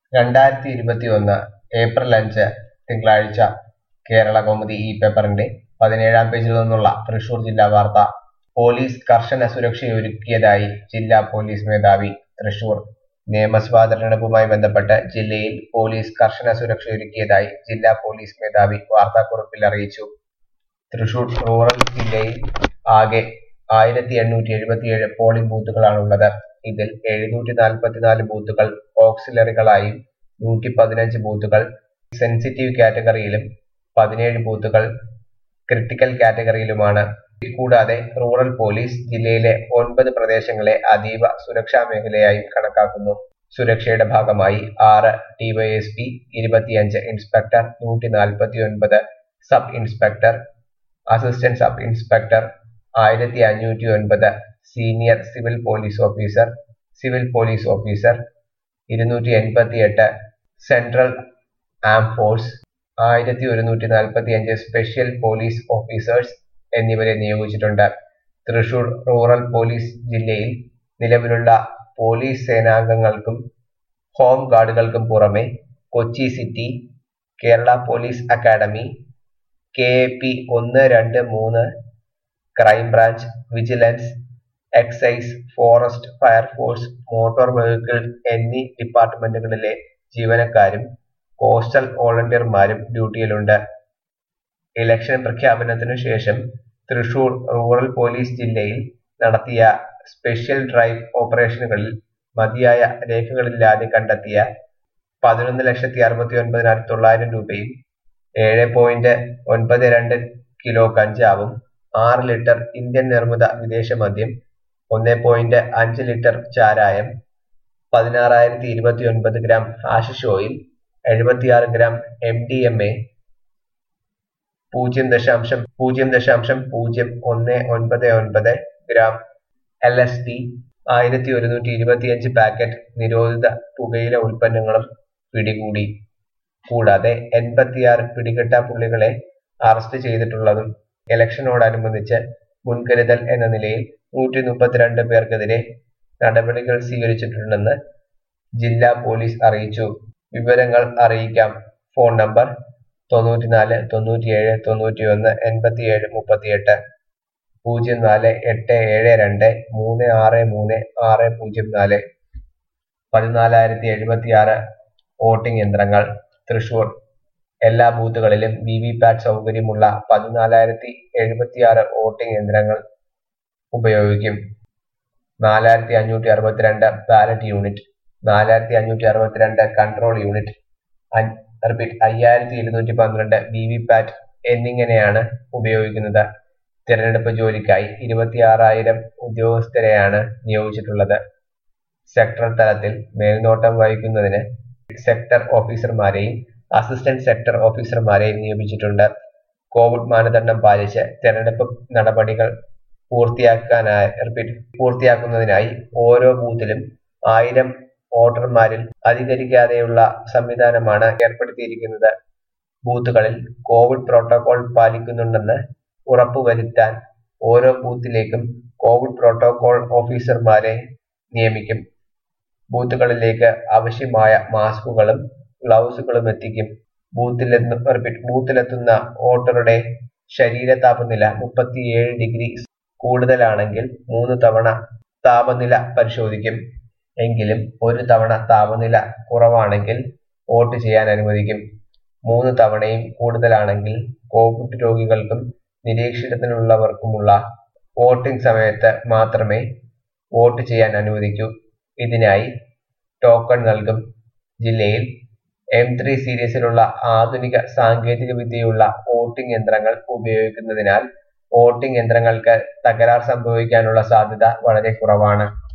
രണ്ടായിരത്തി ഇരുപത്തിയൊന്ന് ഏപ്രിൽ അഞ്ച് തിങ്കളാഴ്ച കേരള കൗമുദി ഈ പേപ്പറിന്റെ പതിനേഴാം പേജിൽ നിന്നുള്ള തൃശൂർ ജില്ലാ വാർത്ത പോലീസ് കർശന സുരക്ഷയൊരുക്കിയതായി ജില്ലാ പോലീസ് മേധാവി തൃശൂർ നിയമസഭാ തെരഞ്ഞെടുപ്പുമായി ബന്ധപ്പെട്ട് ജില്ലയിൽ പോലീസ് കർശന സുരക്ഷയൊരുക്കിയതായി ജില്ലാ പോലീസ് മേധാവി വാർത്താക്കുറിപ്പിൽ അറിയിച്ചു തൃശൂർ റൂറൽ ജില്ലയിൽ ആകെ ആയിരത്തി എണ്ണൂറ്റി എഴുപത്തിയേഴ് പോളിംഗ് ബൂത്തുകളാണുള്ളത് ഇതിൽ എഴുന്നൂറ്റി നാൽപ്പത്തിനാല് ബൂത്തുകൾ ഓക്സിലറികളായും നൂറ്റി പതിനഞ്ച് ബൂത്തുകൾ സെൻസിറ്റീവ് കാറ്റഗറിയിലും പതിനേഴ് ബൂത്തുകൾ ക്രിട്ടിക്കൽ കാറ്റഗറിയിലുമാണ് കൂടാതെ റൂറൽ പോലീസ് ജില്ലയിലെ ഒൻപത് പ്രദേശങ്ങളെ അതീവ സുരക്ഷാ മേഖലയായി കണക്കാക്കുന്നു സുരക്ഷയുടെ ഭാഗമായി ആറ് ഡിവൈഎസ്പി ഇരുപത്തിയഞ്ച് ഇൻസ്പെക്ടർ നൂറ്റി നാൽപ്പത്തി ഒൻപത് sub inspector assistant sub inspector ആയിരത്തി അഞ്ഞൂറ്റി ഒൻപത് senior civil police officer civil police officer ഇരുന്നൂറ്റി എൺപത്തി എട്ട് സെൻട്രൽ ആം ഫോഴ്സ് ആയിരത്തി ഒരുന്നൂറ്റി നാൽപ്പത്തി അഞ്ച് സ്പെഷ്യൽ പോലീസ് ഓഫീസേഴ്സ് എന്നിവരെ നിയോഗിച്ചിട്ടുണ്ട് തൃശൂർ റൂറൽ പോലീസ് ജില്ലയിൽ നിലവിലുള്ള പോലീസ് സേനാംഗങ്ങൾക്കും ഹോം ഗാർഡുകൾക്കും പുറമെ Kochi city Kerala police academy K A P ഒന്ന് രണ്ട് മൂന്ന് crime branch vigilance excise forest fire force motor vehicle എന്നീ ഡിപ്പാർട്ട്മെന്റുകളിലെ ജീവനക്കാരും കോസ്റ്റൽ വോളണ്ടിയർമാരും ഡ്യൂട്ടിയിലുണ്ട് ഇലക്ഷൻ പ്രഖ്യാപനത്തിനു ശേഷം തൃശൂർ റൂറൽ പോലീസ് ജില്ലയിൽ നടത്തിയ സ്പെഷ്യൽ ഡ്രൈവ് ഓപ്പറേഷനുകളിൽ മതിയായ രേഖകളില്ലാതെ കണ്ടെത്തിയ പതിനൊന്ന് ലക്ഷത്തി അറുപത്തി ഒൻപതിനായിരത്തി തൊള്ളായിരം രൂപയും ഏഴ് പോയിന്റ് ഒൻപത് രണ്ട് കിലോ കഞ്ചാവും ആറ് ലിറ്റർ ഇന്ത്യൻ നിർമ്മിത വിദേശ മദ്യം ഒന്ന് പോയിന്റ് അഞ്ച് ലിറ്റർ ചാരായം പതിനാറായിരത്തി ഇരുപത്തി ഒൻപത് ഗ്രാം ഹാഷിഷ് ഓയിൽ എഴുപത്തിയാറ് gram M D M A പൂജ്യം ദശാംശം പൂജ്യം ദശാംശം പൂജ്യം ഒന്ന് ഒൻപത് ഒൻപത് ഗ്രാം എൽ എസ് ഡി ആയിരത്തി ഒരുന്നൂറ്റി ഇരുപത്തിയഞ്ച് പാക്കറ്റ് നിരോധിത പുകയില ഉൽപ്പന്നങ്ങളും പിടികൂടി കൂടാതെ എൺപത്തിയാറ് പിടികിട്ട പുള്ളികളെ അറസ്റ്റ് ചെയ്തിട്ടുള്ളതും ഇലക്ഷനോടനുബന്ധിച്ച് മുൻകരുതൽ എന്ന നിലയിൽ നൂറ്റി മുപ്പത്തിരണ്ട് പേർക്കെതിരെ നടപടികൾ സ്വീകരിച്ചിട്ടുണ്ടെന്ന് ജില്ലാ പോലീസ് അറിയിച്ചു വിവരങ്ങൾ അറിയിക്കാം ഫോൺ നമ്പർ തൊണ്ണൂറ്റിനാല് തൊണ്ണൂറ്റിയേഴ് തൊണ്ണൂറ്റിയൊന്ന് എൺപത്തിയേഴ് മുപ്പത്തിയെട്ട് പൂജ്യം നാല് എട്ട് ഏഴ് രണ്ട് മൂന്ന് ആറ് മൂന്ന് ആറ് പൂജ്യം നാല് പതിനാലായിരത്തി എഴുപത്തിയാറ് വോട്ടിംഗ് യന്ത്രങ്ങൾ തൃശൂർ എല്ലാ ബൂത്തുകളിലും വി വി പാറ്റ് സൗകര്യമുള്ള പതിനാലായിരത്തി എഴുപത്തിയാറ് വോട്ടിംഗ് യന്ത്രങ്ങൾ ഉപയോഗിക്കും നാലായിരത്തി അഞ്ഞൂറ്റി അറുപത്തിരണ്ട് ബാലറ്റ് യൂണിറ്റ് നാലായിരത്തി അഞ്ഞൂറ്റി അറുപത്തിരണ്ട് കൺട്രോൾ യൂണിറ്റ് റിപ്പീറ്റ് അയ്യായിരത്തി ഇരുന്നൂറ്റി പന്ത്രണ്ട് വി വി പാറ്റ് എന്നിങ്ങനെയാണ് ഉപയോഗിക്കുന്നത് തിരഞ്ഞെടുപ്പ് ജോലിക്കായി ഇരുപത്തിയാറായിരം ഉദ്യോഗസ്ഥരെയാണ് നിയോഗിച്ചിട്ടുള്ളത് സെക്ടർ തലത്തിൽ മേൽനോട്ടം വഹിക്കുന്നതിന് സെക്ടർ ഓഫീസർമാരെയും അസിസ്റ്റന്റ് സെക്ടർ ഓഫീസർമാരെയും നിയമിച്ചിട്ടുണ്ട് കോവിഡ് മാനദണ്ഡം പാലിച്ച് തെരഞ്ഞെടുപ്പ് നടപടികൾ പൂർത്തിയാക്കാനായി റിപ്പീറ്റ് പൂർത്തിയാക്കുന്നതിനായി ഓരോ ബൂത്തിലും ആയിരം വോട്ടർമാരിൽ അധികരിക്കാതെയുള്ള സംവിധാനമാണ് ഏർപ്പെടുത്തിയിരിക്കുന്നത് ബൂത്തുകളിൽ കോവിഡ് പ്രോട്ടോകോൾ പാലിക്കുന്നുണ്ടെന്ന് ഉറപ്പുവരുത്താൻ ഓരോ ബൂത്തിലേക്കും കോവിഡ് പ്രോട്ടോകോൾ ഓഫീസർമാരെ നിയമിക്കും ബൂത്തുകളിലേക്ക് ആവശ്യമായ മാസ്കുകളും ഗ്ലൗസുകളും എത്തിക്കും ബൂത്തിലെത്തു റിപ്പീറ്റ് ബൂത്തിലെത്തുന്ന വോട്ടറുടെ ശരീര താപനില മുപ്പത്തിയേഴ് ഡിഗ്രി കൂടുതലാണെങ്കിൽ മൂന്ന് തവണ താപനില പരിശോധിക്കും എങ്കിലും ഒരു തവണ താപനില കുറവാണെങ്കിൽ വോട്ട് ചെയ്യാൻ അനുവദിക്കും മൂന്ന് തവണയും കൂടുതലാണെങ്കിൽ കോവിഡ് രോഗികൾക്കും നിരീക്ഷണത്തിലുള്ളവർക്കുമുള്ള വോട്ടിംഗ് സമയത്ത് മാത്രമേ വോട്ട് ചെയ്യാൻ അനുവദിക്കൂ ഇതിനായി ടോക്കൺ നൽകും ജില്ലയിൽ എം ത്രീ സീരീസിലുള്ള ആധുനിക സാങ്കേതിക വിദ്യയുള്ള വോട്ടിംഗ് യന്ത്രങ്ങൾ ഉപയോഗിക്കുന്നതിനാൽ വോട്ടിംഗ് യന്ത്രങ്ങൾക്ക് തകരാർ സംഭവിക്കാനുള്ള സാധ്യത വളരെ കുറവാണ്